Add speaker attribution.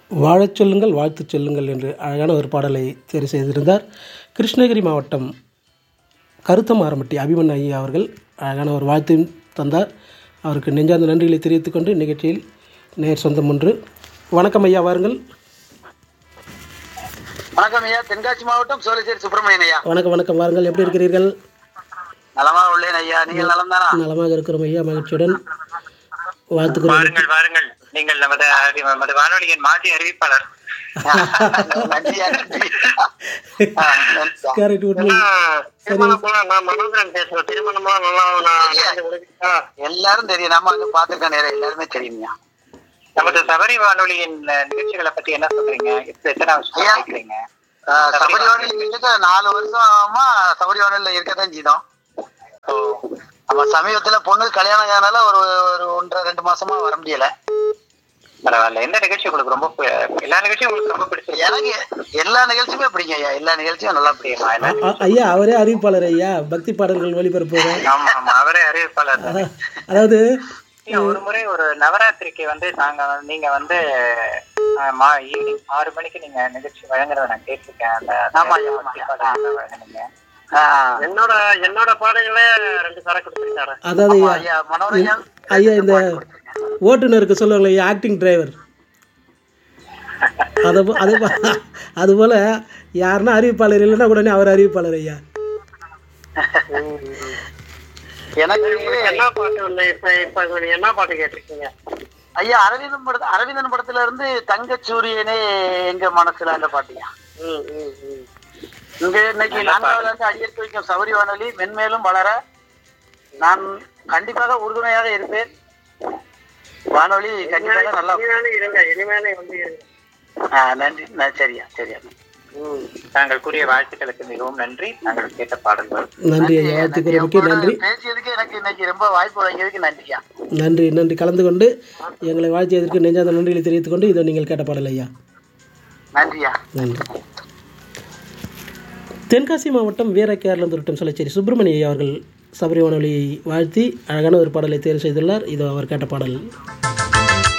Speaker 1: வாழச் சொல்லுங்கள் வாழ்த்துச் சொல்லுங்கள் என்று அழகான ஒரு பாடலை தேர்வு செய்திருந்தார் கிருஷ்ணகிரி மாவட்டம் கருத்தமாரம்பட்டி அபிமன் ஐயா அவர்கள் அழகான ஒரு வாழ்த்தையும் தந்தார் அவருக்கு நெஞ்சார்ந்த நன்றிகளை தெரிவித்துக் கொண்டு நிகழ்ச்சியில் நேர் சொந்தம் ஒன்று வணக்கம் ஐயா வாருங்கள்
Speaker 2: வணக்கம் ஐயா தென்காசி மாவட்டம் சோழசேரி சுப்பிரமணியன் ஐயா
Speaker 1: வணக்கம் வணக்கம் வாருங்கள் எப்படி இருக்கிறீர்கள்
Speaker 2: நலமா உள்ளேன் ஐயா நீங்கள் நலம் தானா
Speaker 1: நலமாக இருக்கிறோம் ஐயா மகிழ்ச்சியுடன் வாழ்த்துக்கிறோம்
Speaker 3: வாருங்கள் வாருங்கள் நீங்கள் நமது அறி- நமது வானொலியின் மாற்றி அறிவிப்பாளர்
Speaker 2: நன்றியா நன்றி ஆ, நன்றியா.
Speaker 1: கரெக்ட் உண்மை
Speaker 3: திருமணமா நான் மனோகரன் பேசுறேன் திருமணமா நல்லா நான் நடந்து முடிஞ்சுச்சா?
Speaker 2: எல்லாரும் தெரியும் நம்ம அங்க பாத்துருக்க நேரம் எல்லாருமே தெரியும்யா
Speaker 3: நமது சபரி வானொலியின் அஹ், நிகழ்ச்சிகளை பத்தி என்ன சொல்றீங்க இப்ப எத்தனை வருஷம்
Speaker 2: ஐயா.
Speaker 3: கேக்குறீங்க
Speaker 2: ஆ, சபரிவானில் கிட்டத்தட்ட நாலு வருஷமா சபரிவானில் இருக்கத்தான் செய்தோம்
Speaker 3: ஓ,
Speaker 2: நம்ம சமீபத்துல பொண்ணு கல்யாணம் ஆனால ஒரு ஒரு ஒன்றரை ரெண்டு மாசமா வர முடியல
Speaker 3: பரவாயில்ல எந்த நிகழ்ச்சி உங்களுக்கு ரொம்ப பி- எல்லா நிகழ்ச்சியும் உங்களுக்கு ரொம்ப பிடிச்சிருக்கு
Speaker 2: எனக்கு எல்லா நிகழ்ச்சியுமே பிடிக்கும் ஐயா எல்லா நிகழ்ச்சியும் நல்லா பிடிக்கும்
Speaker 3: பிடிக்குமா என்ன?
Speaker 1: அ- ஐயா அவரே அறிவிப்பாளர் ஐயா பக்தி பாடல்கள் ஒளிபரப்புகிறார்
Speaker 3: ஆமா ஆமா அவரே அறிவிப்பாளர் தான்.
Speaker 1: அதாவது
Speaker 3: ஐயா, ஒரு முறை ஒரு நவராத்திரிக்கு வந்து நாங்க வந்து- நீங்க வந்து அஹ், மா ஈவினிங் ஆறு மணிக்கு நீங்க நிகழ்ச்சி வழங்குறத நான் கேட்டிருக்கேன் அந்த
Speaker 2: ஆமா, ஐயா, ஆமா, ஐயா.
Speaker 3: பாடல்களை வழங்குனீங்க
Speaker 2: ஆ,
Speaker 3: என்னோட என்னோட பாடல்களே ரெண்டு சரக்கு கொடுத்துருக்காரு
Speaker 1: அதாவது
Speaker 2: ஆமா,
Speaker 1: ஐயா
Speaker 2: ஐயா மனோரஞ்சன்
Speaker 1: ஐயா இந்த ஓட்டுநருக்கு சொல்லுவாங்களே ஐயா ஆக்டிங் டிரைவர் அது போ- அது போ- அதுபோல் யாருன்னா அறிவிப்பாளர் இல்லைன்னா உடனே அவர் அறிவிப்பாளர் ஐயா
Speaker 2: எனக்கு
Speaker 3: என்ன பாட்டு வந்து இப்ப இப்ப நீங்க என்ன பாட்டு கேட்டிருக்கீங்க
Speaker 2: ஐயா அரவிந்தன் படத்து அரவிந்தன் படத்துல இருந்து தங்க சூரியனே எங்க மனசுல அந்த பாட்டியா
Speaker 3: ம், ம், ம்.
Speaker 2: இங்க இன்னைக்கு நான்காவது ஆண்டு அடியெடுத்து வைக்கும் சபரி வானொலி மென்மேலும் வளர நான் கண்டிப்பாக உறுதுணையாக இருப்பேன் வானொலி கண்டிப்பாக நல்லா
Speaker 3: இனிமேலும் இருங்க இனிமேலும் வந்து இருங்க
Speaker 2: ஆ, நன்றி ந- சரியா சரியா
Speaker 3: ம். தாங்கள் கூறிய வாழ்த்துக்களுக்கு மிகவும் நன்றி நாங்கள் கேட்ட பாடல்கள்
Speaker 1: நன்றி ஐயா வாழ்த்துக்கிறதுக்கு நன்றி
Speaker 2: பேசியதுக்கு எனக்கு இன்னைக்கு ரொம்ப வாய்ப்பு வழங்கியதுக்கு நன்றியா
Speaker 1: நன்றி நன்றி கலந்து கொண்டு எங்களை வாழ்த்தியதற்கு நெஞ்சாத நன்றிகளை தெரிவித்துக் கொண்டு இதோ நீங்கள் கேட்ட பாடல் ஐயா
Speaker 2: நன்றியா
Speaker 1: நன்றி தென்காசி மாவட்டம் வீர கேரளந்துருட்டம் சொல்லச்சேரி சுப்பிரமணிய ஐயா அவர்கள் சபரி வானொலியை வாழ்த்தி அழகான ஒரு பாடலை தேர்வு செய்துள்ளார் இதோ அவர் கேட்ட பாடல்